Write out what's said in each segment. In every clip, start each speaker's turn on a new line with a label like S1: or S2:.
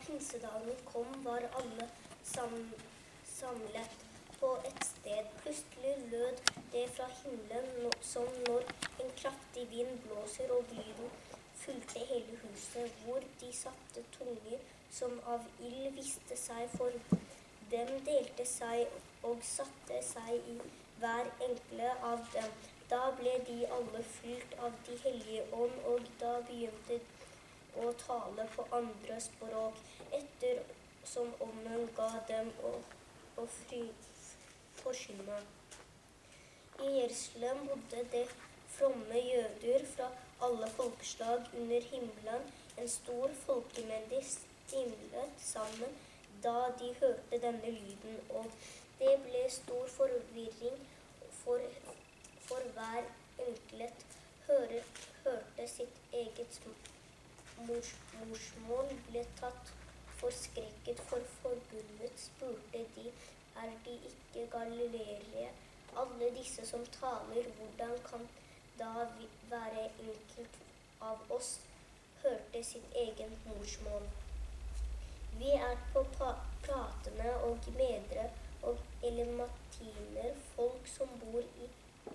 S1: pinsedagen kom, var alle sam samlet på et sted. Plutselig lød det fra himmelen no- som når en kraftig vind blåser, og lyden fulgte hele huset, hvor de satte tunger som av ild viste seg for dem, delte seg og satte seg i hver enkle av dem. Da ble de alle fylt av De hellige ånd, og da begynte å tale på andre språk, etter som ånden ga dem å, å fri, forkynne. I Jerusalem bodde det fromme jøder fra alle folkeslag under himmelen. En stor folkemengde stimlet sammen da de hørte denne lyden, og det ble stor forvirring, for, for hver enkelt høre, hørte sitt eget mors, morsmål, ble tatt forskrekket for forbundet, spurte de, er de ikke galileere? Alle disse som taler, hvordan kan da vi være enkelt av oss, hørte sitt egen morsmål. Vi er på pa- platene og medre og elematiner, folk som bor i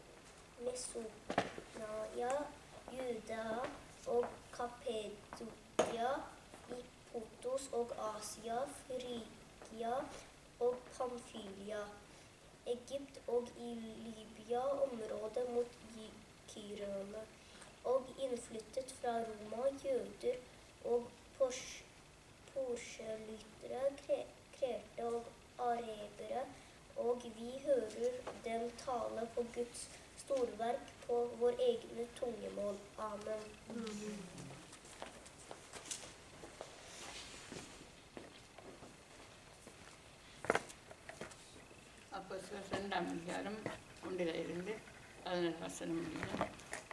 S1: Mesopotamia, Judea og Kapedokia, i Potos og Asia, Frygia og Pamfylia, Egypt og i Libya, området mot Gy- Kyrene, og innflyttet fra Roma, jøder og pors- porselytere, kre- krete og arebere, og vi hører dem tale på Guds storverk på vår egne tungemål. Amen.
S2: அப்போ ரெண்டாம் அதிகாரம் ஒன்றில் இருந்து பதினெட்டு வசனம் முடியும்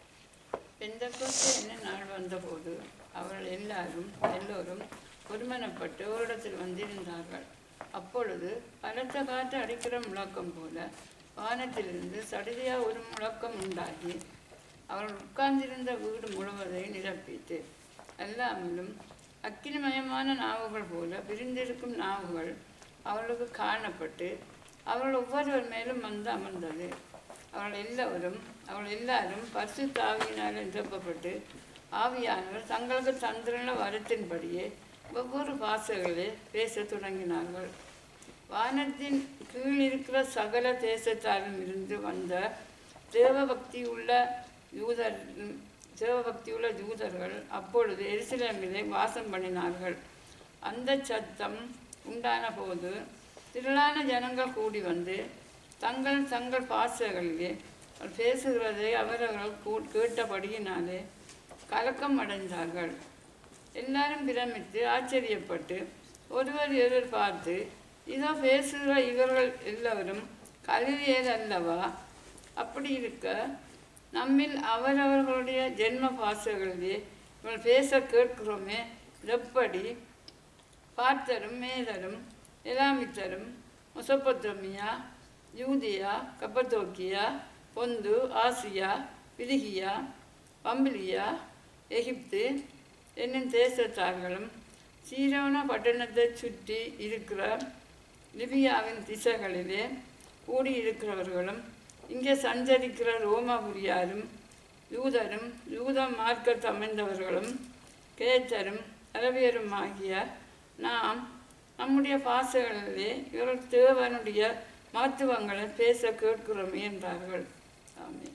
S2: பெந்தகோஸ்தே என்ன நாள் வந்தபோது அவர்கள் எல்லாரும் எல்லோரும் ஒருமனப்பட்டு ஓரிடத்தில் வந்திருந்தார்கள் அப்பொழுது பலத்த காற்று அடிக்கிற முழக்கம் போல வானத்திலிருந்து சடுதியா ஒரு முழக்கம் உண்டாகி அவர்கள் உட்கார்ந்திருந்த வீடு முழுவதையும் நிரப்பித்து எல்லாமலும் அக்கினிமயமான நாவுகள் போல பிரிந்திருக்கும் நாவுகள் அவர்களுக்கு காணப்பட்டு அவர்கள் ஒவ்வொருவர் மேலும் வந்து அமர்ந்தது அவர்கள் எல்லோரும் அவர்கள் எல்லாரும் பசு தாவியினால் நிரப்பப்பட்டு ஆவியானவர் தங்களுக்கு தந்திரன வரத்தின்படியே ஒவ்வொரு பாசைகளே பேசத் தொடங்கினார்கள் வானத்தின் கீழ் இருக்கிற சகல தேசத்தாரும் இருந்து வந்த தேவபக்தி உள்ள யூதர் தேவபக்தி உள்ள யூதர்கள் அப்பொழுது எருசலேமிலே வாசம் பண்ணினார்கள் அந்த சத்தம் உண்டான போது திரளான ஜனங்கள் கூடி வந்து தங்கள் தங்கள் பாசைகளிலே அவர் பேசுகிறதை அவரவர்கள் கூ- கேட்டபடியினாலே கலக்கம் அடைந்தார்கள் எல்லாரும் பிரமித்து ஆச்சரியப்பட்டு ஒருவர் ஒருவர் பார்த்து இதோ பேசுகிற இவர்கள் எல்லோரும் கலிலியர் அல்லவா அப்படி இருக்க நம்மில் அவரவர்களுடைய ஜென்ம பாசைகளிலே இவர்கள் பேச கேட்கிறோமே எப்படி பார்த்தரும் மேலரும் எலாமித்தரும் மொசப்பத்தோமியா யூதியா கப்பத்தோக்கியா பொந்து ஆசியா பிரிகியா பம்பிலியா எகிப்து என்னும் தேசத்தார்களும் சீரோன பட்டணத்தைச் சுற்றி இருக்கிற லிபியாவின் திசைகளிலே கூடியிருக்கிறவர்களும் இங்கே சஞ்சரிக்கிற ரோமாபுரியாரும் யூதரும் யூத மார்க்கத் அமைந்தவர்களும் கேத்தரும் அரபியரும் ஆகிய நாம் நம்முடைய பாசைகளிலே இவர்கள் தேவனுடைய மகத்துவங்களை பேச கேட்கிறோமே என்றார்கள் ஆமென்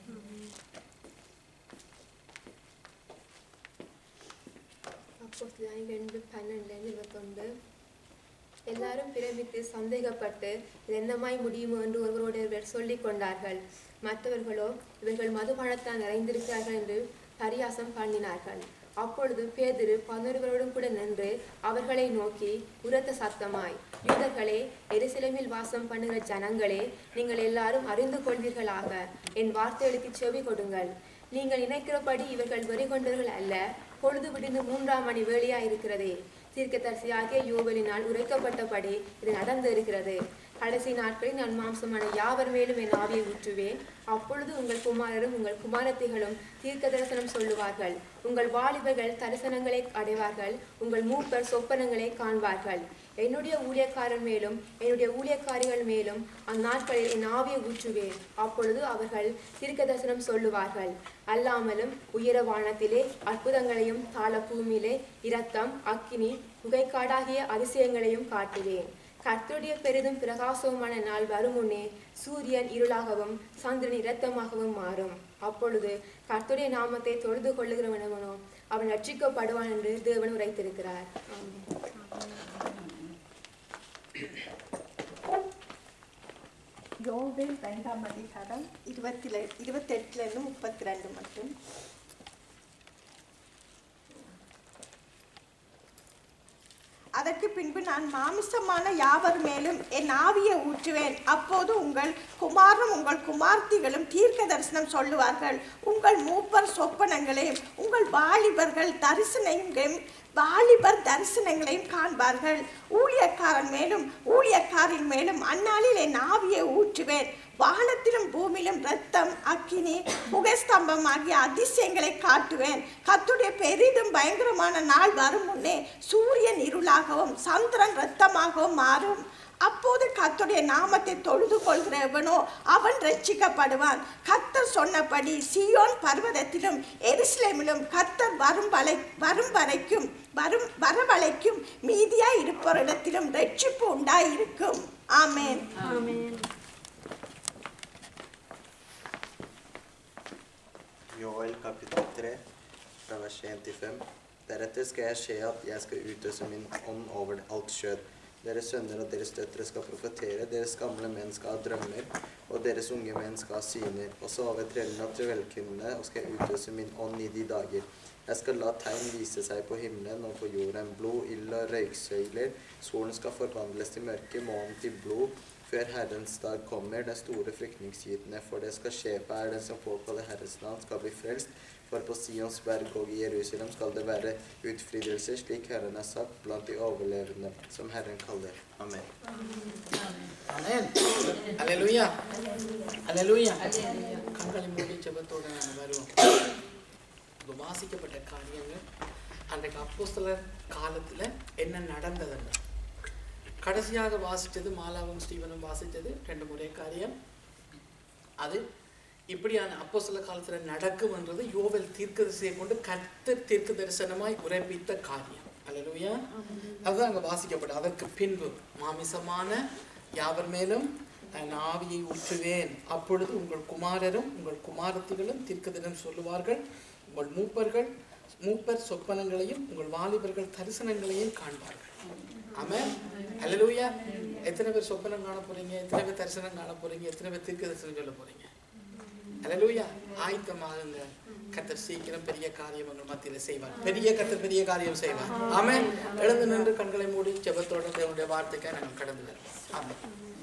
S3: அப்போஸ்தலர் ரெண்டு பன்னெண்டுலேருந்து இருபத்தொன்று எல்லாரும் பிரமித்து சந்தேகப்பட்டு இது என்னமாய் முடியுமோ என்று ஒருவரோடு ஒருவர் சொல்லிக் கொண்டார்கள் மற்றவர்களோ இவர்கள் மதுபானத்தால் நிறைந்திருக்கிறார்கள் என்று பரியாசம் பண்ணினார்கள் அப்பொழுது பேதுரு பதினொருவரோடும் கூட நின்று அவர்களை நோக்கி உரத்த சத்தமாய் யூதர்களே எருசலேமில் வாசம் பண்ணுகிற ஜனங்களே நீங்கள் எல்லாரும் அறிந்து கொள்வீர்களாக என் வார்த்தைகளுக்கு செவி கொடுங்கள் நீங்கள் நினைக்கிறபடி இவர்கள் வெறி கொண்டவர்கள் அல்ல பொழுது விடிந்து மூன்றாம் மணி வேளையா இருக்கிறதே தீர்க்கதரிசியாகிய யோவலினால் உரைக்கப்பட்டபடி இது நடந்து இருக்கிறது கடைசி நாட்களில் நான் மாம்சமான யாவர் மேலும் என் ஆவியை ஊற்றுவேன் அப்பொழுது உங்கள் குமாரரும் உங்கள் குமாரத்திகளும் தீர்க்க தரிசனம் சொல்லுவார்கள் உங்கள் வாலிபர்கள் தரிசனங்களை அடைவார்கள் உங்கள் மூப்பர் சொப்பனங்களை காண்பார்கள் என்னுடைய ஊழியக்காரர் மேலும் என்னுடைய ஊழியக்காரிகள் மேலும் அந்நாட்களில் என் ஆவியை ஊற்றுவேன் அப்பொழுது அவர்கள் தீர்க்க தரிசனம் சொல்லுவார்கள் அல்லாமலும் உயர வானத்திலே அற்புதங்களையும் தாள பூமியிலே இரத்தம் அக்கினி புகைக்காடாகிய அதிசயங்களையும் காட்டுவேன் கர்த்தருடைய பெரிதும் பிரகாசவுமான நாள் வரும் முன்னே சூரியன் இருளாகவும் சந்திரன் இரத்தமாகவும் மாறும் அப்பொழுது கர்த்தருடைய நாமத்தை தொழுது கொள்ளுகிறவனவனோ அவன் ரட்சிக்கப்படுவான் என்று தேவன் உரைத்திருக்கிறார் ஆமென்.
S4: யோவேல் ரெண்டாம் அதிகாரம் இருபத்தில இருபத்தெட்டுலேருந்து முப்பத்தி ரெண்டு மட்டும் அதற்கு பின்பு நான் மாமிசமான யாவர் மேலும் என் ஆவியை ஊற்றுவேன் அப்போது உங்கள் குமாரனும் உங்கள் குமார்த்திகளும் தீர்க்க தரிசனம் சொல்லுவார்கள் உங்கள் மூப்பர் சொப்பனங்களையும் உங்கள் வாலிபர்கள் தரிசனங்களையும் வாலிபர் தரிசனங்களையும் காண்பார்கள் ஊழியக்காரன் மேலும் ஊழியக்காரின் மேலும் அந்நாளில் என் ஆவியை ஊற்றுவேன் வானத்திலும் பூமியிலும் இரத்தம் அக்கினி புகைஸ்தம்பம் ஆகிய அதிசயங்களை காட்டுவேன் கத்துடைய பெரிதும் பயங்கரமான நாள் வரும் முன்னே சூரியன் இருளாகவும் சந்திரன் இரத்தமாகவும் மாறும் அப்போது கர்த்தருடைய நாமத்தை தொழுது கொள்கிறவனோ அவன் ரட்சிக்கப்படுவான் கர்த்தர் சொன்னபடி சியோன் பர்வதத்திலும் எருசலேமிலும் கர்த்தர் வரும் வரை வரும் வரைக்கும் வரும் வரவழைக்கும் மீதியாய் இருப்பவரிடத்திலும் ரட்சிப்பு உண்டாயிருக்கும் ஆமென்
S5: Joel kapittel 3, fra vers 1 til 5. Deretter skal jeg skje at jeg skal utøse min ånd over alt skjød. Deres sønner og deres døtre skal profetere, deres gamle menn skal ha drømmer, og deres unge menn skal ha syner. Også over trellene og trellkvinnene og skal jeg utøse min ånd i de dager. Jeg skal la tegn vise seg på himmelen og på jorden, blod, ild og røyksøyler. Solen skal forvandles til mørke, månen til blod, før Herrens dag kommer, den store flyktningskytene. For det skal skje på er den som påkaller Herrens navn, skal bli frelst. For på Sions berg og i Jerusalem skal det være utfrielse, slik Herren har sagt, blant de overlevende, som Herren kaller. Amen.
S6: ஆமென் அல்லேலூயா அல்லேலூயா கண்களை மூடி ஜெபத்தோட நாம வருவோம் இங்க வாசிக்கப்பட்ட காரியங்கள் அன்றைக்கு அப்போஸ்தலர் காலத்துல என்ன நடந்ததுன்னு கடைசியாக வாசித்தது மாலாவும் ஸ்டீவனும் வாசித்தது ரெண்டு முறை காரியம் அது இப்படியான அப்போஸ்தல காலத்துல நடக்கும்ன்றது யோவேல் தீர்க்கதரிசியை கொண்டு கர்த்தர் தீர்க்க தரிசனமாய் உரைப்பித்த காரியம் அல்லேலூயா அதுதான் அங்க வாசிக்கப்படும் அதற்கு பின்பு மாமிசமான யாவர் மேலும் நான் ஆவியை ஊற்றுவேன் அப்பொழுது உங்கள் குமாரரும் உங்கள் குமாரத்திகளும் தீர்க்கதரிசனம் சொல்லுவார்கள் உங்கள் மூப்பர்கள் மூப்பர் சொப்பனங்களையும் உங்கள் வாலிபர்கள் தரிசனங்களையும் காண்பார்கள் ஆமென் அல்லேலூயா எத்தனை பேர் சொப்பனம் காண போறீங்க எத்தனை பேர் தரிசனம் காண போறீங்க எத்தனை பேர் தீர்க்க தரிசனம் சொல்ல போறீங்க அல்லேலூயா ஆயத்தமாகுங்க கத்தர் சீக்கிரம் பெரிய காரியம் உங்கள் மத்தியில செய்வார் பெரிய கத்தர் பெரிய காரியம் செய்வார் ஆமென் எழுந்து நின்று கண்களை மூடி ஜெபத்தோட தேவனுடைய வார்த்தைக்காக நாங்கள் கடந்து வருவோம் ஆமென்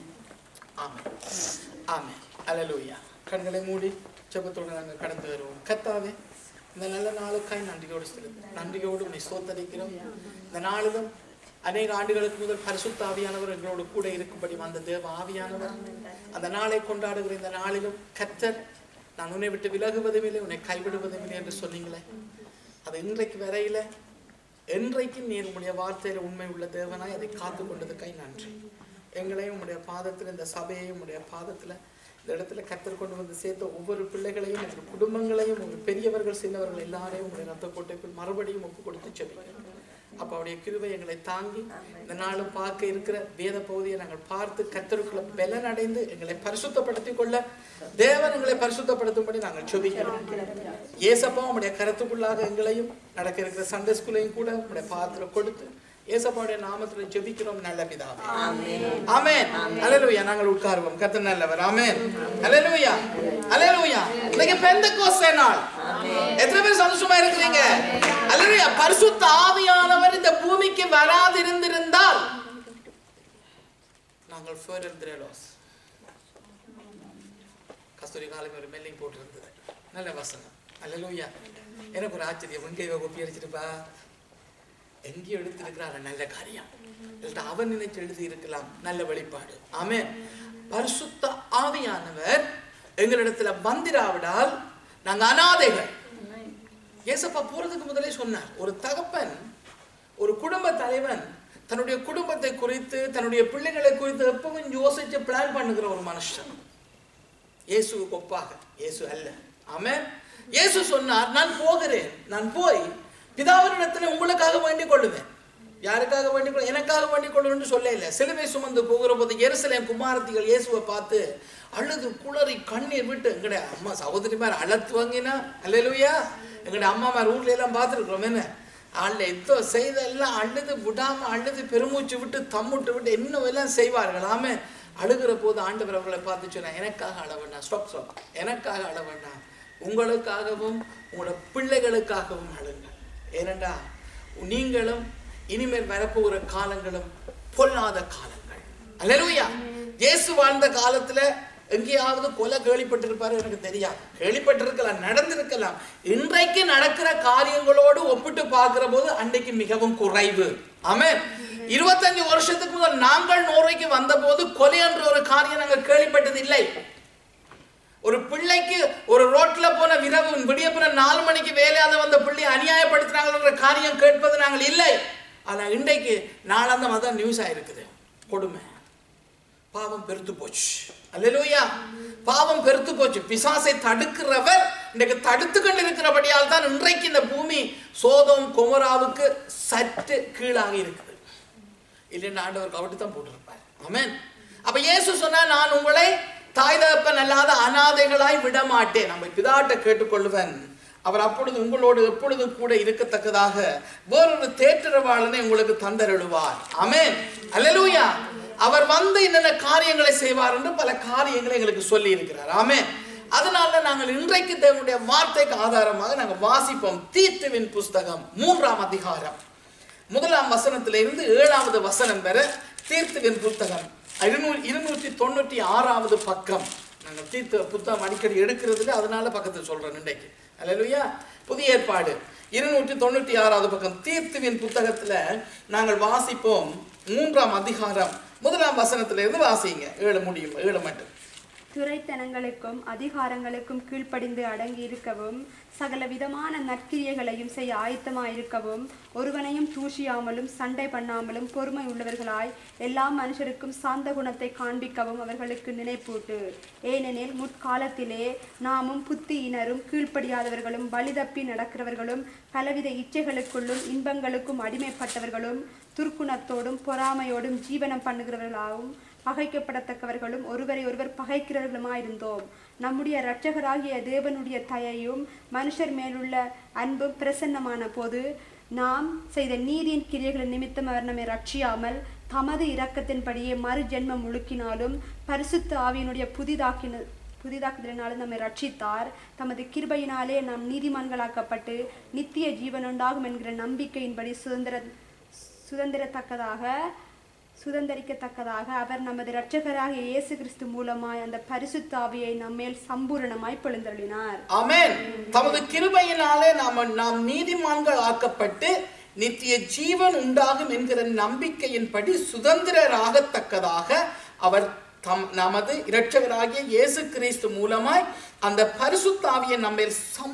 S6: ஆமென் ஆமென் அல்லேலூயா கண்களை மூடி ஜெபத்தோட நாங்கள் கடந்து வருவோம் கத்தாவே இந்த நல்ல நாளுக்காய் நன்றியோடு செலுத்து நன்றியோடு உன்னை சோத்தரிக்கிறோம் இந்த நாளிலும் அநேக ஆண்டுகளுக்கு முதல் பரிசுத்த ஆவியானவர் எங்களோடு கூட இருக்கும்படி வந்த தேவ ஆவியானவர் அந்த நாளை கொண்டாடுகிற இந்த நாளிலும் கத்தர் நான் உன்னை விட்டு விலகுவதும் இல்லை உன்னை கைவிடுவதும் இல்லை என்று சொன்னீங்களே அது இன்றைக்கு வரையில என்றைக்கு நீர் உம்முடைய வார்த்தையில உண்மை உள்ள தேவனாய் அதை காத்து கொண்டதுக்காய் நன்றி எங்களையும் உம்முடைய பாதத்தில் இந்த சபையையும் உம்முடைய பாதத்துல இந்த இடத்துல கத்தர் கொண்டு வந்து சேர்த்த ஒவ்வொரு பிள்ளைகளையும் உங்கள் குடும்பங்களையும் உங்கள் பெரியவர்கள் சின்னவர்கள் எல்லாரையும் உங்களுடைய ரத்த கோட்டைக்குள் மறுபடியும் ஒப்பு கொடுத்து செபிக்கிறோம் அப்போ அவருடைய கிருபை எங்களை தாங்கி இந்த நாளும் பார்க்க இருக்கிற வேத பகுதியை நாங்கள் பார்த்து கத்தருக்குள்ள பலன் அடைந்து எங்களை பரிசுத்தப்படுத்திக் கொள்ள தேவன் எங்களை பரிசுத்தப்படுத்தும்படி நாங்கள் செபிக்கிறோம் ஏசப்பா உடைய கருத்துக்குள்ளாக எங்களையும் நடக்க இருக்கிற சண்டே ஸ்கூலையும் கூட உடைய பாதத்துல கொடுத்து ஏசப்பாவுடைய நாமத்துல ஜெபிக்கிறோம் நல்ல பிதாவே ஆமென் அல்லேலூயா நாங்கள் உட்காருவோம் கர்த்தர் நல்லவர் ஆமென் அல்லேலூயா அல்லேலூயா இன்னைக்கு பெந்தெக்கோஸ்தே நாள் எத்தனை பேர் சந்தோஷமா இருக்கிறீங்க அல்லேலூயா பரிசுத்த ஆவியானவர் இந்த பூமிக்கு வராதிருந்திருந்தால் நாங்கள் ஃபேரல் திரேலோஸ் கஸ்தூரி காலம் ஒரு மெல்லிங் போட்டிருந்தது நல்ல வசனம் அல்லேலூயா எனக்கு ஒரு ஆச்சரியம் எங்க இவ ஒப்பி அடிச்சிருப்பா எங்கே எடுத்திருக்கிறார் நல்ல காரியம் இல்லாட்டா அவன் நினைச்சு எழுதி இருக்கலாம் நல்ல வெளிப்பாடு ஆமென் பரிசுத்த ஆவியானவர் எங்களிடத்துல வந்திராவிடால் நாங்க அனாதைகள் ஏசப்பா போறதுக்கு முதலே சொன்னார் ஒரு தகப்பன் ஒரு குடும்ப தலைவன் தன்னுடைய குடும்பத்தை குறித்து தன்னுடைய பிள்ளைகளை குறித்து எப்பவும் யோசிச்சு பிளான் பண்ணுகிற ஒரு மனுஷன் இயேசுவுக்கு ஒப்பாக இயேசு அல்ல ஆமென் இயேசு சொன்னார் நான் போகிறேன் நான் போய் பிதாவினிடத்துல உங்களுக்காக வேண்டிக் கொள்ளுவேன் யாருக்காக வேண்டிக் கொள்ள எனக்காக வேண்டிக் கொள்ளுன்னு சொல்ல இல்லை சிலுவை சுமந்து போகிற போது எருசலேம் குமாரத்திகள் இயேசுவை பார்த்து அழுது குளறி கண்ணீர் விட்டு எங்கட அம்மா சகோதரிமார் அழத்து வாங்கினா அல்லேலூயா எங்கட அம்மாமார் ஊர்ல எல்லாம் பார்த்துருக்குறோம் என்ன ஆள்ல எத்தோ செய்த எல்லாம் அழுது விடாம அழுது பெருமூச்சு விட்டு தம்முட்டு விட்டு இன்னும் எல்லாம் செய்வார்கள் ஆமே அழுகிற போது ஆண்டவர் அவர்களை பார்த்து சொன்னா எனக்காக அழ வேண்டாம் ஸ்டாப் ஸ்டாப் எனக்காக அழ வேண்டாம் உங்களுக்காகவும் உங்களோட பிள்ளைகளுக்காகவும் அழுங்கள் ஏனென்றா நீங்களும் இனிமேல் வரப்போகிற காலங்களும் பொல்லாத காலங்கள் அல்லேலூயா இயேசு வாழ்ந்த காலத்துல எங்கேயாவது கொலை கேள்விப்பட்டிருப்பாரு எனக்கு தெரியாது கேள்விப்பட்டிருக்கலாம் நடந்திருக்கலாம் இன்றைக்கு நடக்கிற காரியங்களோடு ஒப்பிட்டு பார்க்கிற போது அன்றைக்கு மிகவும் குறைவு ஆமென் இருபத்தஞ்சு வருஷத்துக்கு முதல் நாங்கள் நோர்வைக்கு வந்தபோது கொலை என்ற ஒரு காரியம் நாங்கள் கேள்விப்பட்டது இல்லை ஒரு பிள்ளைக்கு ஒரு ரோட்ல போன விரவு விடியப்புற நாலு மணிக்கு வேலையாத வந்த பிள்ளை அநியாயப்படுத்துறாங்கன்ற காரியம் கேட்பது நாங்கள் இல்லை ஆனா இன்றைக்கு நாளாந்த மதம் நியூஸ் ஆயிருக்குது கொடுமை பாவம் பெருத்து போச்சு அல்லேலூயா பாவம் பெருத்து போச்சு பிசாசை தடுக்கிறவர் இன்றைக்கு தடுத்து கொண்டு இருக்கிறபடியால் தான் இன்றைக்கு இந்த பூமி சோதம் குமராவுக்கு சற்று கீழாக இருக்குது இல்லைன்னு ஆண்டவர் கவட்டி தான் போட்டிருப்பார் ஆமென் அப்ப இயேசு சொன்னா நான் உங்களை தாய் தகப்பன் அல்லாத அனாதைகளாய் விட மாட்டேன் நம்ம பிதாட்ட கேட்டுக்கொள்ளுவேன் அவர் அப்பொழுது உங்களோடு எப்பொழுதும் கூட இருக்கத்தக்கதாக வேறொரு தேற்றரவாளனை உங்களுக்கு தந்தருளுவார் ஆமென் அல்லேலூயா அவர் வந்து என்னென்ன காரியங்களை செய்வார் என்று பல காரியங்களை எங்களுக்கு சொல்லி இருக்கிறார் ஆமென் அதனால நாங்கள் இன்றைக்கு தேவனுடைய வார்த்தைக்கு ஆதாரமாக நாங்கள் வாசிப்போம் தீத்துவின் புஸ்தகம் மூன்றாம் அதிகாரம் முதலாம் வசனத்திலிருந்து ஏழாவது வசனம் வரை தீர்த்துவின் புத்தகம் இருநூறு இருநூற்றி தொண்ணூற்றி ஆறாவது பக்கம் நாங்கள் தீர்த்த புத்தகம் அடிக்கடி எடுக்கிறதுல அதனால பக்கத்தில் சொல்றேன் இன்றைக்கு அல்லேலூயா புதிய ஏற்பாடு இருநூற்றி தொண்ணூற்றி ஆறாவது பக்கம் தீர்த்துவின் புத்தகத்துல நாங்கள் வாசிப்போம் மூன்றாம் அதிகாரம் முதலாம் வசனத்திலிருந்து வாசிங்க ஏழு முடியும் ஏழு மட்டும்
S7: துரைத்தனங்களுக்கும் அதிகாரங்களுக்கும் கீழ்ப்படிந்து அடங்கி இருக்கவும் சகல விதமான நற்கிரியைகளையும் செய்ய ஆயத்தமாயிருக்கவும் ஒருவனையும் தூஷியாமலும் சண்டை பண்ணாமலும் பொறுமை உள்ளவர்களாய் எல்லா மனுஷருக்கும் சாந்த குணத்தை காண்பிக்கவும் அவர்களுக்கு நினைப்பூட்டு ஏனெனில் முற்காலத்திலே நாமும் புத்தியினரும் கீழ்ப்படியாதவர்களும் வழிதப்பி நடக்கிறவர்களும் பலவித இச்சைகளுக்குள்ளும் இன்பங்களுக்கும் அடிமைப்பட்டவர்களும் துர்க்குணத்தோடும் பொறாமையோடும் ஜீவனம் பண்ணுகிறவர்களாகவும் பகைக்கப்படத்தக்கவர்களும் ஒருவரை ஒருவர் பகைக்கிறவர்களுமாயிருந்தோம் நம்முடைய இரட்சகராகிய தேவனுடைய தயையும் மனுஷர் மேலுள்ள அன்பும் பிரசன்னமான போது நாம் செய்த நீதியின் கிரியைகளின் நிமித்தம் அவர் நம்மை ரட்சியாமல் தமது இரக்கத்தின்படியே மறு ஜென்மம் முழுக்கினாலும் பரிசுத்த ஆவியினுடைய புதிதாக்கின புதிதாக்குதலினாலும் நம்மை ரட்சித்தார் தமது கிருபையினாலே நாம் நீதிமான்களாக்கப்பட்டு நித்திய ஜீவனுண்டாகும் என்கிற நம்பிக்கையின்படி சுதந்திர சுதந்திரத்தக்கதாக சுதந்திரிக்கத்தக்கதாக அவர் நமது இரட்சகராகிய இயேசு கிறிஸ்து மூலமாய் அந்த பரிசுத்த ஆவியை நம்மேல் சம்பூரணமாய் பொழுந்தருளினார்
S6: ஆமென் தமது கிருபையினாலே நாம நாம் நீதிமான்கள் ஆக்கப்பட்டு நித்திய ஜீவன் உண்டாகும் என்கிற நம்பிக்கையின்படி சுதந்திரராகத்தக்கதாக அவர் தம் நமது இரட்சகராகிய இயேசு கிறிஸ்து மூலமாய் அந்த பரிசுத்தாவியை நம்ம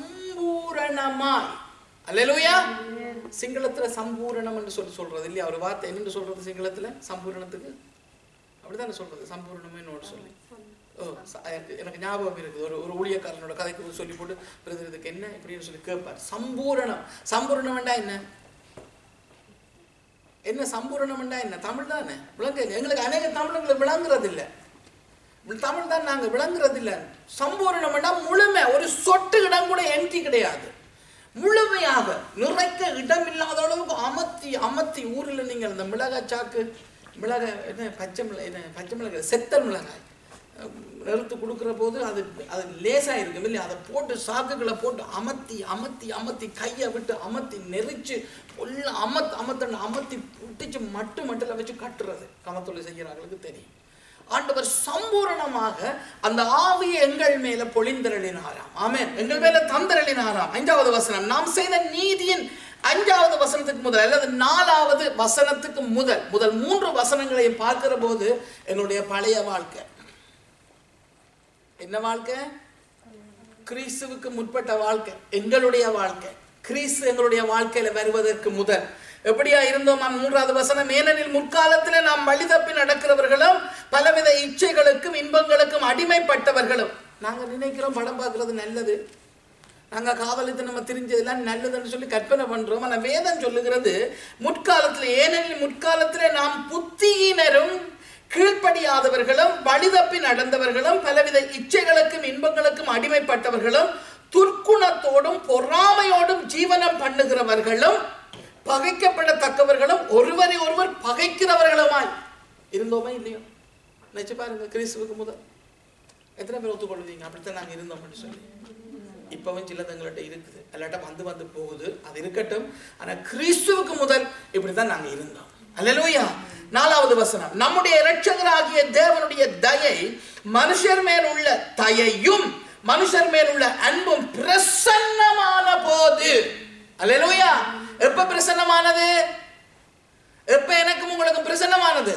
S6: சம்பூரணமாய் அல்லேலூயா சிங்களத்துல சம்பூரணம் என்று சொல்லி சொல்றது இல்லையா ஒரு வார்த்தை என்னன்னு சொல்றது சிங்களத்துல சம்பூரணத்துக்கு அப்படிதானே சொல்றது சம்பூரணமே சொல்லி ஓ ச- எனக்கு எனக்கு ஞாபகம் இருக்குது ஒரு ஒரு ஊழியக்காரனோட கதைக்கு சொல்லி போட்டு பிரதர் இதுக்கு என்ன இப்படின்னு சொல்லி கேட்பார் சம்பூரணம் சம்பூரணம்டா என்ன என்ன சம்பூரணம்டா என்ன தமிழ் தானே விளங்க எங்களுக்கு அநேக தமிழங்களுக்கு விளங்குறது இல்ல தமிழ் தான் நாங்க விளங்குறது இல்ல சம்பூரணம்டா முழுமை ஒரு சொட்டு இடம் கூட எம்டி கிடையாது முழுமையாக நிறைக்க இடம் இல்லாத அளவுக்கு அமர்த்தி அமர்த்தி ஊரில் நீங்கள் இந்த மிளகாய் சாக்கு மிளகாய் என்ன பச்சை மிளகாய் என்ன பச்சை மிளகாய் செத்தல் மிளகாய் அஹ், நிறுத்து கொடுக்குற போது அது அது லேசாக இருக்கும் இல்லையா அதை போட்டு சாக்குகளை போட்டு அமர்த்தி அமர்த்தி அமர்த்தி கையை விட்டு அமர்த்தி நெரிச்சு ஃபுல்லாக அமத் அமர்த்தணும் அமர்த்தி புட்டிச்சு மட்டு மட்டில் வச்சு கட்டுறது கமத்தொழில் செய்கிறார்களுக்கு தெரியும் ஆண்டவர் சம்பூரணமாக அந்த ஆவியை எங்கள் மேல பொழிந்தருளினாராம் ஆமென் எங்கள் மேல தந்தருளினாராம் ஐந்தாவது வசனம் நாம் செய்த நீதியின் அஞ்சாவது வசனத்துக்கு முதல் அல்லது நாலாவது வசனத்துக்கு முதல் முதல் மூன்று வசனங்களையும் பார்க்கிற போது என்னுடைய பழைய வாழ்க்கை என்ன வாழ்க்கை கிறிஸ்துவுக்கு முற்பட்ட வாழ்க்கை எங்களுடைய வாழ்க்கை கிறிஸ்து எங்களுடைய வாழ்க்கையில வருவதற்கு முதல் எப்படியா இருந்தோம் நாம் மூன்றாவது வசனம் ஏனெனில் முற்காலத்தில் நாம் வழி தப்பி நடக்கிறவர்களும் பலவித இச்சைகளுக்கும் இன்பங்களுக்கும் அடிமைப்பட்டவர்களும் நாங்க நினைக்கிறோம் படம் பார்க்கிறது நல்லது நாங்க காவலுக்கு நம்ம தெரிஞ்சதெல்லாம் நல்லதுன்னு சொல்லி கற்பனை பண்றோம் ஆனா வேதம் சொல்லுகிறது முற்காலத்தில் ஏனெனில் முற்காலத்தில் நாம் புத்தியினரும் கீழ்ப்படியாதவர்களும் வழிதப்பி நடந்தவர்களும் பலவித இச்சைகளுக்கும் இன்பங்களுக்கும் அடிமைப்பட்டவர்களும் துர்க்குணத்தோடும் பொறாமையோடும் ஜீவனம் பண்ணுகிறவர்களும் பகைக்கப்படத்தக்கவர்களும் ஒருவரை ஒருவர் பகைக்கிறவர்களுமாய் இருந்தோமா இல்லையோ நினைச்சு பாருங்க கிறிஸ்துவுக்கு முதல் எத்தனை பேர் ஒத்துக்கொள்வீங்க அப்படித்தான் நாங்க இருந்தோம்னு சொல்லி இப்பவும் சிலது எங்கள்கிட்ட இருக்குது அல்லாட்ட வந்து வந்து போகுது அது இருக்கட்டும் ஆனா கிறிஸ்துவுக்கு முதல் இப்படித்தான் நாங்க இருந்தோம் அல்லேலூயா நாலாவது வசனம் நம்முடைய இரட்சகராகிய தேவனுடைய தயை மனுஷர் மேல் உள்ள தயையும் மனுஷர் மேல் உள்ள அன்பும் பிரசன்னமான போது அல்லேலூயா எப்ப பிரசன்னமானது எப்ப எனக்கும் உங்களுக்கும் பிரசன்னமானது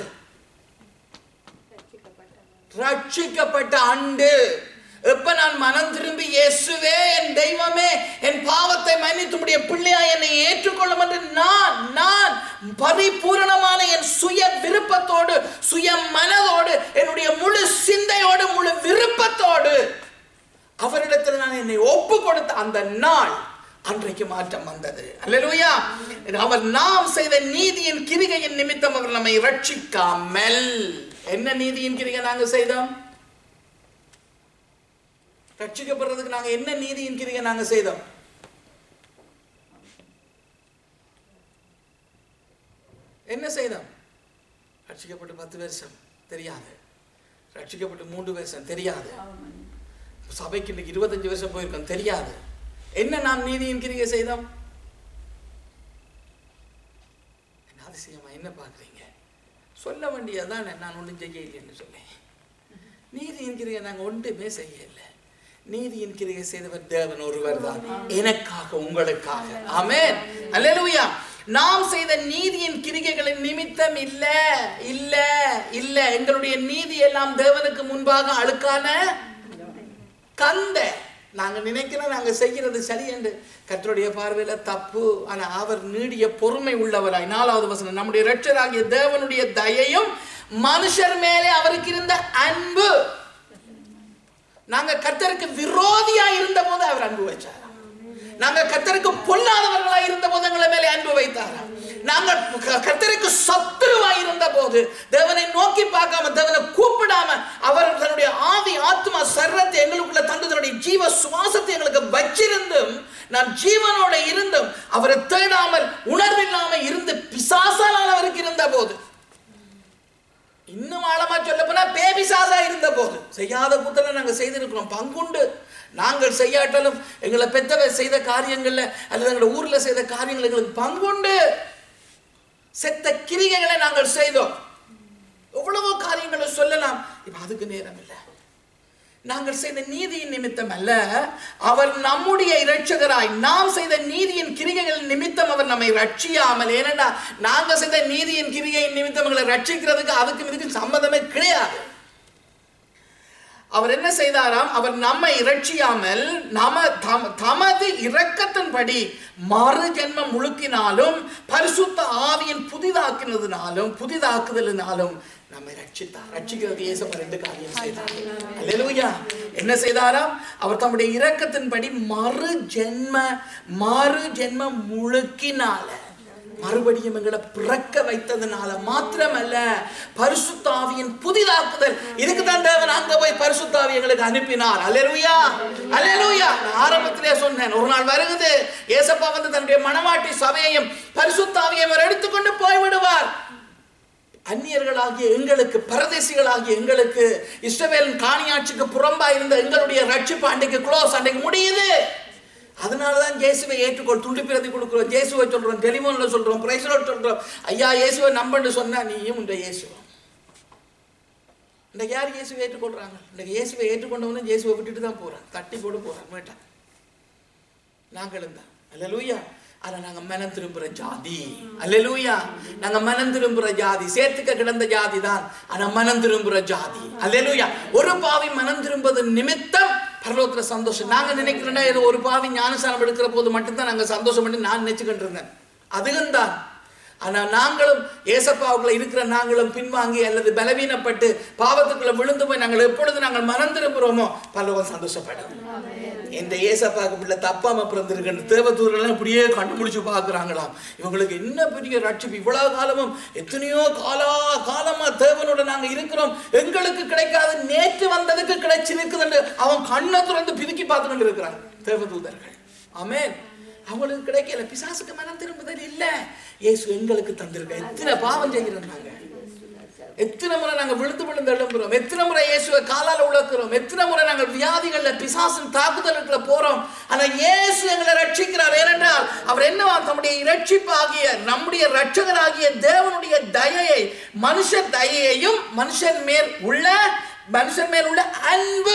S6: ரட்சிக்கப்பட்ட ஆண்டு எப்ப நான் மனம் திரும்பி இயேசுவே என் தெய்வமே என் பாவத்தை மன்னித்து உம்முடைய பிள்ளையா என்னை ஏற்றுக்கொள்ளும் என்று நான் நான் பரிபூரணமான என் சுய விருப்பத்தோடு சுய மனதோடு என்னுடைய முழு சிந்தையோடு முழு விருப்பத்தோடு அவரிடத்தில் நான் என்னை ஒப்பு கொடுத்த அந்த நாள் அன்றைக்கு மாற்றம் வந்தது அல்லேலூயா அவர் நாம் செய்த நீதியின் கிரிகையின் நிமித்தம் அவர் நம்மை ரட்சிக்காமல் என்ன நீதியின் கிரிகை நாங்க செய்தோம் ரட்சிக்கப்படுறதுக்கு நாங்க என்ன நீதியின் கிரிகை நாங்க செய்தோம் என்ன செய்தோம் ரட்சிக்கப்பட்டு பத்து வருஷம் தெரியாது ரட்சிக்கப்பட்டு மூன்று வருஷம் தெரியாது சபைக்கு இன்னைக்கு இருபத்தஞ்சு வருஷம் போயிருக்கோம் தெரியாது என்ன நாம் நீதியின் கிரிகை செய்தோம் என்ன அதிசயமா என்ன பார்க்குறீங்க சொல்ல வேண்டியதான் நான் ஒன்றும் செய்ய இல்லைன்னு சொன்னேன் நீதியின் கிரியை நாங்கள் ஒன்றுமே செய்யல நீதியின் கிரியை செய்தவர் தேவன் ஒருவர் தான் எனக்காக உங்களுக்காக ஆமென் அல்லேலூயா நாம் செய்த நீதியின் கிரிகைகளின் நிமித்தம் இல்ல இல்ல இல்ல எங்களுடைய நீதி எல்லாம் தேவனுக்கு முன்பாக அழுக்கான கந்த நாங்க நினைக்கிறோம் நாங்க செய்கிறது சரி என்று கர்த்தருடைய பார்வையில தப்பு ஆனா அவர் நீடிய பொறுமை உள்ளவராய் நாலாவது வசனம் நம்முடைய இரட்சராகிய தேவனுடைய தயையும் மனுஷர் மேலே அவருக்கு இருந்த அன்பு நாங்க கர்த்தருக்கு விரோதியா இருந்த போது அவர் அன்பு வச்சார் நாங்க கர்த்தருக்கு பொல்லாதவர்களா இருந்த போது எங்களை மேலே அன்பு வைத்தார் நாங்கள் க- கர்த்தருக்கு சத்துருவா இருந்த போது தேவனை நோக்கி பார்க்காம தேவனை கூப்பிடாம அவர் தன்னுடைய ஆவி ஆத்மா சர்வத்தை எங்களுக்குள்ள தந்து தன்னுடைய ஜீவ சுவாசத்தை எங்களுக்கு வச்சிருந்தும் நான் ஜீவனோட இருந்தும் அவரை தேடாமல் உணர்வில்லாம இருந்து பிசாசால் அவருக்கு இருந்த போது இன்னும் ஆழமா சொல்ல போனா பேபிசாசா இருந்த போது செய்யாத குத்தலை நாங்க செய்திருக்கிறோம் பங்குண்டு நாங்கள் செய்யாட்டாலும் எங்களை பெத்தவர் செய்த காரியங்கள்ல அல்லது எங்களோட ஊர்ல செய்த காரியங்கள் எங்களுக்கு பங்குண்டு செத்த கிரிகைகளை நாங்கள் செய்தோம் எவ்வளவோ காரியங்களை சொல்லலாம் இப்ப அதுக்கு நேரம் இல்லை நாங்கள் செய்த நீதியின் நிமித்தம் அல்ல அவர் நம்முடைய இரட்சகராய் நாம் செய்த நீதியின் கிரிகைகள் நிமித்தம் அவர் நம்மை ரட்சியாமல் ஏனென்றா நாங்கள் செய்த நீதியின் கிரிகையின் நிமித்தம் எங்களை ரட்சிக்கிறதுக்கு அதுக்கும் இதுக்கும் சம்மதமே கிடையாது அவர் என்ன செய்தாராம் அவர் நம்மை இரட்சியாமல் நம தம தமது இரக்கத்தின்படி மறு ஜென்மம் முழுக்கினாலும் பரிசுத்த ஆவியின் புதிதாக்கினதுனாலும் புதிதாக்குதலினாலும் நம்மை ரட்சித்தார் ரட்சிக்கிறதுக்கு இயேசப்பா ரெண்டு காரியம் செய்தார் அல்லேலூயா என்ன செய்தாராம் அவர் தம்முடைய இரக்கத்தின்படி மறு ஜென்ம மறு ஜென்ம முழுக்கினால மறுபடியும் எங்களை பிறக்க வைத்ததுனால மாத்திரமல்ல பரிசுத்தாவியின் புதிதாக்குதல் இதுக்கு தான் தேவன் அங்க போய் பரிசுத்தாவி எங்களுக்கு அனுப்பினார் அல்லேலூயா அல்லேலூயா நான் ஆரம்பத்திலே சொன்னேன் ஒரு நாள் வருகுது ஏசப்பா வந்து தன்னுடைய மணவாட்டி சபையையும் பரிசுத்தாவியை அவர் எடுத்துக்கொண்டு போய்விடுவார் அந்நியர்களாகிய எங்களுக்கு பரதேசிகளாகிய எங்களுக்கு இஸ்ரவேலின் காணியாட்சிக்கு புறம்பா இருந்த எங்களுடைய ரட்சிப்பு அன்றைக்கு க்ளோஸ் அன்றைக்கு முடியுது அதனால தான் இயேசுவை ஏற்றுக்கொள் துண்டு பிரதி கொடுக்குறோம் இயேசுவை சொல்றோம் டெலிஃபோன்ல சொல்றோம் பிரைஸ்லோட் சொல்றோம் ஐயா இயேசுவை நம்பன்னு சொன்னா நீயும் உண்ட இயேசுவா இன்றைக்கு யார் இயேசுவை ஏற்றுக்கொள்றாங்க இன்றைக்கு இயேசுவை ஏற்றுக்கொண்டவனும் இயேசுவை விட்டுட்டு தான் போறான் தட்டி போட்டு போறான் வேண்டாம் நாங்களும் தான் அல்லேலூயா ஆனா நாங்க மனம் திரும்புற ஜாதி அல்லேலூயா நாங்க மனம் திரும்புற ஜாதி சேர்த்துக்க கிடந்த ஜாதி தான் ஆனா மனம் திரும்புற ஜாதி அல்லேலூயா ஒரு பாவி மனம் திரும்புவது நிமித்தம் பரலோகத்துல சந்தோஷம் நாங்க நினைக்கிறோன்னா ஏதோ ஒரு பாவி ஞானசாரம் எடுக்கிற போது மட்டும்தான் நாங்க சந்தோஷம் பண்ணி நான் நினைச்சுக்கிட்டு இருந்தேன் அதுவும் தான் ஆனா நாங்களும் ஏசப்பாவுக்குள்ள இருக்கிற நாங்களும் பின்வாங்கி அல்லது பலவீனப்பட்டு பாவத்துக்குள்ள விழுந்து போய் நாங்கள் எப்பொழுது நாங்கள் மனம் திரும்புகிறோமோ பல்லவம் சந்தோஷப்படும் இந்த ஏசப்பாவுக்கு பிள்ளை தப்பாம பிறந்திருக்கின்ற தேவதூரெல்லாம் இப்படியே கண்டுபிடிச்சு பார்க்குறாங்களாம் இவங்களுக்கு என்ன பெரிய ரட்சிப்பு இவ்வளவு காலமும் எத்தனையோ காலா காலமா தேவனோட நாங்க இருக்கிறோம் எங்களுக்கு கிடைக்காது நேற்று வந்ததுக்கு கிடைச்சிருக்குதுன்னு அவன் கண்ணை திறந்து பிதுக்கி பார்த்து கொண்டு இருக்கிறான் தேவதூதர்கள் ஆமென் அவங்களுக்கு கிடைக்கல பிசாசுக்கு மனம் திரும்புதல் இல்ல இயேசு எங்களுக்கு தந்திருக்க எத்தனை பாவம் செய்கிறோம் நாங்க எத்தனை முறை நாங்க விழுந்து விழுந்து எழும்புறோம் எத்தனை முறை இயேசுவை காலால உழக்கிறோம் எத்தனை முறை நாங்கள் வியாதிகள்ல பிசாசின் தாக்குதலுக்குள்ள போறோம் ஆனா இயேசு எங்களை ரட்சிக்கிறார் ஏனென்றால் அவர் என்னவா தம்முடைய இரட்சிப்பாகிய நம்முடைய ரட்சகராகிய தேவனுடைய தயையை மனுஷ தயையையும் மனுஷன் மேல் உள்ள மனுஷன் மேல் உள்ள அன்பு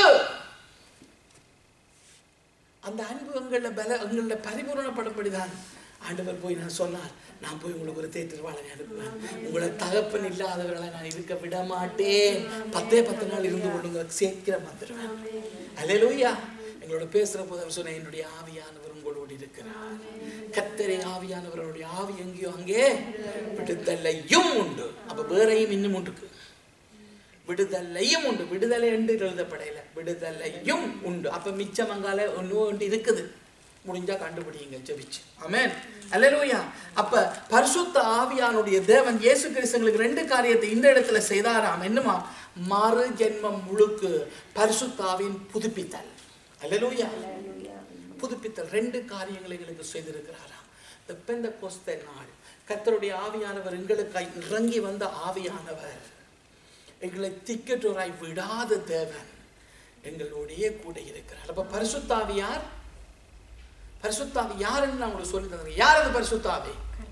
S6: அந்த அன்பு எங்களில் பல எங்களில் பரிபூரணப்படும்படிதான் ஆண்டவர் போய் நான் சொன்னார் நான் போய் உங்களுக்கு ஒரு தேத்திருவாளனை அனுப்புவேன் உங்களை தகப்பன் இல்லாதவர்களை நான் இருக்க விட மாட்டேன் பத்தே பத்து நாள் இருந்து கொண்டு உங்களுக்கு சீக்கிரம் வந்துடுவேன் அல்லேலூயா எங்களோட பேசுற போது அவர் சொன்ன என்னுடைய ஆவியானவர் உங்களோடு இருக்கிறார் கத்தரை ஆவியானவருடைய ஆவி எங்கேயோ அங்கே விடுதலையும் உண்டு அப்ப வேறையும் இன்னும் உண்டு விடுதலையும் உண்டு விடுதலை என்று எழுதப்படையில விடுதலையும் உண்டு அப்ப மிச்சம் அங்கால ஒன்று ஒன்று இருக்குது முடிஞ்சா கண்டுபிடிங்க ஜெபிச்சு ஆமென் அல்லேலூயா அப்ப பரிசுத்த ஆவியானுடைய தேவன் இயேசு கிறிஸ்தங்களுக்கு ரெண்டு காரியத்தை இந்த இடத்துல செய்தாராம் என்னமா மறு ஜென்மம் முழுக்கு பரிசுத்த ஆவியின் புதுப்பித்தல் அல்லேலூயா புதுப்பித்தல் ரெண்டு காரியங்களை எங்களுக்கு செய்திருக்கிறாராம் இந்த பெந்த கொஸ்த நாள் கர்த்தருடைய ஆவியானவர் எங்களுக்கு இறங்கி வந்த ஆவியானவர் எங்களை திக்கற்றோராய் விடாத தேவன் எங்களோடையே கூட இருக்கிறார் அப்ப பரிசுத்தாவி யார் பரிசுத்தாவி யாருன்னு நான் உங்களுக்கு சொல்லி தந்தேன் யார் அது பரிசுத்தாவி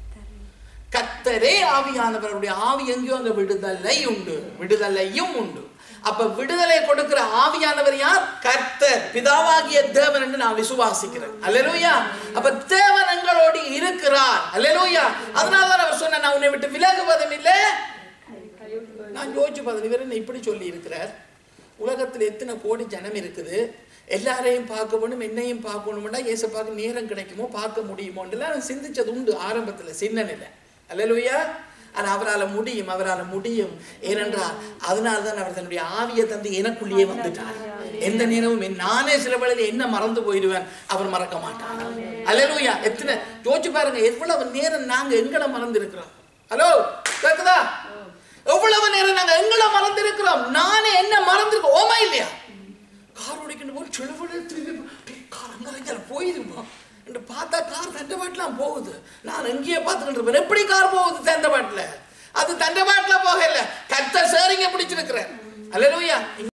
S6: கத்தரே ஆவியானவருடைய ஆவி எங்கேயோ அங்க விடுதலை உண்டு விடுதலையும் உண்டு அப்ப விடுதலை கொடுக்கிற ஆவியானவர் யார் கர்த்தர் பிதாவாகிய தேவன் என்று நான் விசுவாசிக்கிறேன் அல்லேலூயா அப்ப தேவன் எங்களோடு இருக்கிறார் அல்லேலூயா அதனால தான் அவர் சொன்ன நான் உன்னை விட்டு விலகுவதும் இல்லை நான் யோசிச்சு பார்த்தேன் இவர் என்ன இப்படி சொல்லி இருக்கிறார் உலகத்தில் எத்தனை கோடி ஜனம் இருக்குது எல்லாரையும் பார்க்கணும் என்னையும் பார்க்கணும்னா ஏசப்பாக்கு நேரம் கிடைக்குமோ பார்க்க முடியுமோன்றலாம் நான் சிந்திச்சது உண்டு ஆரம்பத்தில் சின்ன நிலை அல்லேலூயா ஆனால் அவரால் முடியும் அவரால் முடியும் ஏனென்றால் அதனால தான் அவர் தன்னுடைய ஆவியை தந்து எனக்குள்ளேயே வந்துட்டார் எந்த நேரமும் என் நானே சில வேளையில என்ன மறந்து போயிடுவேன் அவர் மறக்க மாட்டார் அல்லேலூயா எத்தனை யோசிச்சு பாருங்க எவ்வளவு நேரம் நாங்க எங்களை மறந்து இருக்கிறோம் ஹலோ கேக்குதா எவ்வளவு நேரம் நாங்க எங்களை மறந்து இருக்கிறோம் நானே என்ன மறந்துருக்கோம் ஓமா இல்லையா கார் ஓடிக்கிட்டு போய் செலவுல திரும்பி டேய், கார் அங்க அங்க போயிருமா என்று பார்த்தா கார் தண்டபாட்டிலாம் போகுது நான் எங்கேயே பார்த்துக்கிட்டு இருப்பேன் எப்படி கார் போகுது தண்டபாட்டில் அது தண்டபாட்டில் போகல கத்த சேரிங்க பிடிச்சிருக்கிறேன் அல்லேலூயா